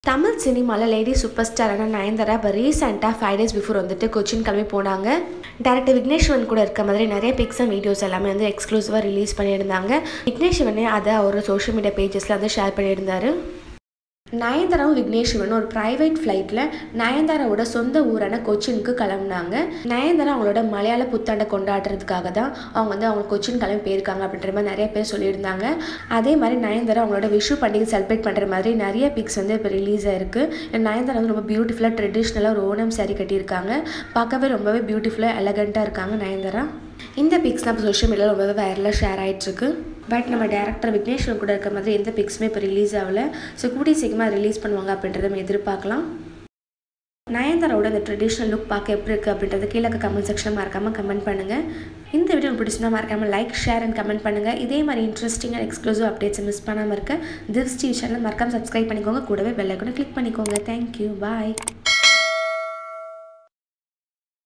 தமிழ் சினிமாவில் lady super ஸ்டாரான Nayanthara இப்போ ரீசெண்டாக ஃபைவ் டேஸ் பிஃபோர் வந்துட்டு கொச்சின் கிளம்பி போனாங்க டேரக்டர் விக்னேஷ்வன் கூட இருக்க மாதிரி நிறைய பிக்ஸ் அண்ட் வீடியோஸ் எல்லாமே வந்து எக்ஸ்க்ளூசிவாக ரிலீஸ் பண்ணியிருந்தாங்க விக்னேஷ்வனே அதை அவர் சோஷியல் மீடியா பேஜஸில் வந்து ஷேர் பண்ணியிருந்தாரு நயன்தாராவும் விக்னேஷ்வரனும் ஒரு ப்ரைவேட் ஃப்ளைட்டில் நயன்தாராவோட சொந்த ஊரான கொச்சினுக்கு கிளம்புனாங்க நயன்தாரா அவங்களோட மலையாள புத்தாண்டை கொண்டாடுறதுக்காக தான் அவங்க வந்து அவங்க கொச்சின் கிளம்பி போயிருக்காங்க அப்படின்ற மாதிரி நிறைய பேர் சொல்லியிருந்தாங்க அதே மாதிரி நயன்தாரா அவங்களோட விஷு பண்டிகை செலிப்ரேட் பண்ணுற மாதிரி நிறைய பிக்ஸ் வந்து இப்போ ரிலீஸ் ஆயிருக்கு நயன்தாரா வந்து ரொம்ப பியூட்டிஃபுல்லாக ட்ரெடிஷ்னலாக ஒரு ஓணம் saree கட்டியிருக்காங்க பார்க்கவே ரொம்பவே பியூட்டிஃபுல்லாக எலகண்ட்டாக இருக்காங்க நயன்தாரா இந்த பிக்ஸ்லாம் இப்போ சோஷியல் மீடியாவில் ரொம்பவே வைரலாக ஷேர் ஆகிட்டுருக்கு பட் நம்ம டேரக்டர் விக்னேஸ்வரன் கூட இருக்க மாதிரி எந்த பிக்ஸுமே இப்போ ரிலீஸ் ஆகல ஸோ கூடி சீக்கிரமாக ரிலீஸ் பண்ணுவாங்க அப்படின்றத நம்ம எதிர்பார்க்கலாம் நயன்தாராவோட இந்த ட்ரெடிஷ்னல் லுக் பார்க்க எப்படி இருக்குது அப்படின்றத கீழே கமெண்ட் செக்ஷனில் மறக்காமல் கமெண்ட் பண்ணுங்கள் இந்த வீடியோ பிடிச்சிருந்தா மறக்காமல் லைக் ஷேர் அண்ட் கமெண்ட் பண்ணுங்கள் இதே மாதிரி interesting and exclusive updates miss பண்ணாமல் இருக்க திஸ் டிவி சேனல் மறக்காமல் சப்ஸ்கிரைப் பண்ணிக்கோங்க கூடவே பெல் ஐக்கனை கிளிக் பண்ணிக்கோங்க தேங்க்யூ பாய்